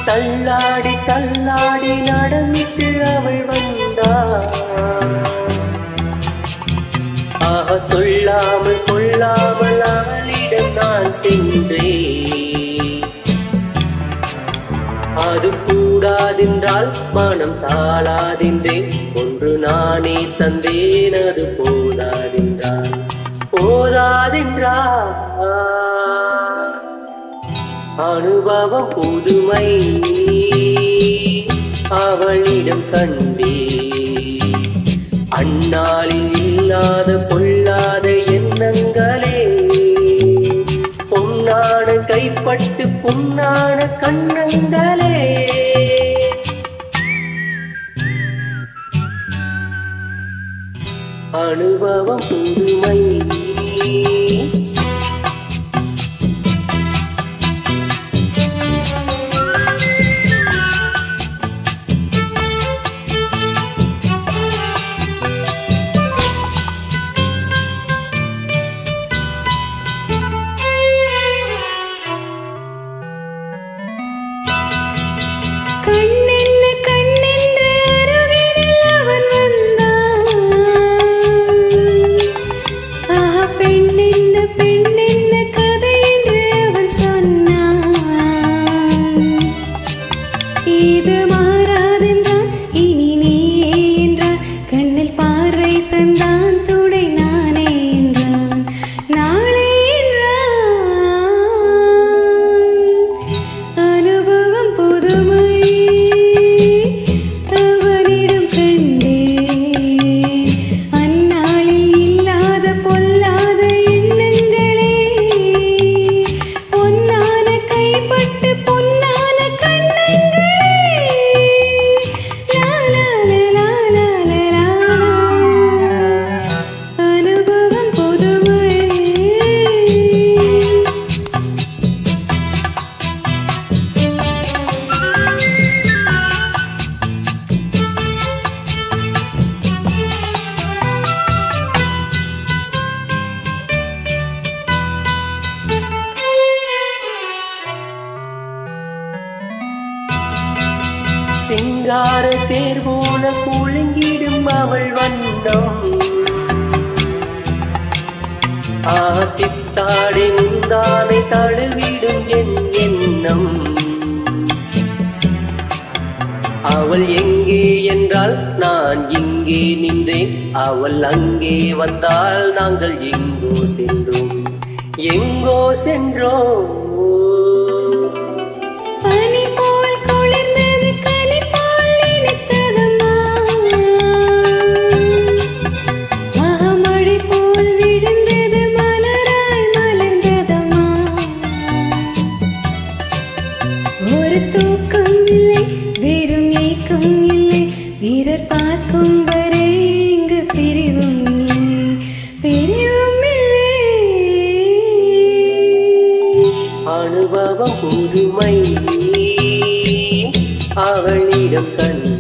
தள்ளாடி தள்ளாடி நடந்துட்டு அவள் வந்தாள் ஆக சொல்லாமல் கொள்ளாமல் அவளிடம் நான் சென்றேன் அது கூடாதென்றால் மனம் தாளாதென்றேன் ஒன்று நானே தந்தேன் அது போதாதென்றால் போதாதென்றால் அனுபவம் புதுமை அவளிடம் கண்டே அந்நாளில் இல்லாத பொல்லாத எண்ணங்களே பொன்னான கைப்பட்டு பொன்னான கண்ணங்களே அனுபவம் புதுமை கண்ணென்ன கண்ணென்று அருகினில் அவன் வந்தான் ஆஹா பெண்ணென்ன பெண்ணென்ன கதை என்று அவன் சொன்னான் இது மாறாதென்றான் இனி நீயே என்றான் கண்ணில் பார்வை தந்தான் துடை நானே என்றான் நாளை என்றான் அனுபவம் புதுமை அவனிடம் கண்டே அந்நாளில் இல்லாத பொல்லாத எண்ணங்களே பொன்னான கைப்பட்டு பொன்னான கண்ணங்களே லா, லா, லா, லா, லா, லா, லா. அனுபவம் புதுமை சிங்கார தேர் போல குலுங்கிடும் அவள் வண்ணம் ஆசித்தாடி முந்தானை தழுவிடும் என் எண்ணம் அவள் எங்கே என்றால் நான் இங்கே நின்றேன் அவள் அங்கே வந்தால் நாங்கள் எங்கோ சென்றோம் எங்கோ சென்றோம் பனி போல் குளிர்ந்தது கனி போல் இனித்ததம்மா மகமழை போல் விழுந்தது மலராய் மலர்ந்ததம்மா ஒரு தூக்கம் இல்லை வெறும் ஏக்கம் இல்லை வீரர் பார்க்கும் வரை இங்கு பிரிவும் இல்லை பிரிவும் இல்லை அனுபவம் புதுமை அவளிடம் கண்டு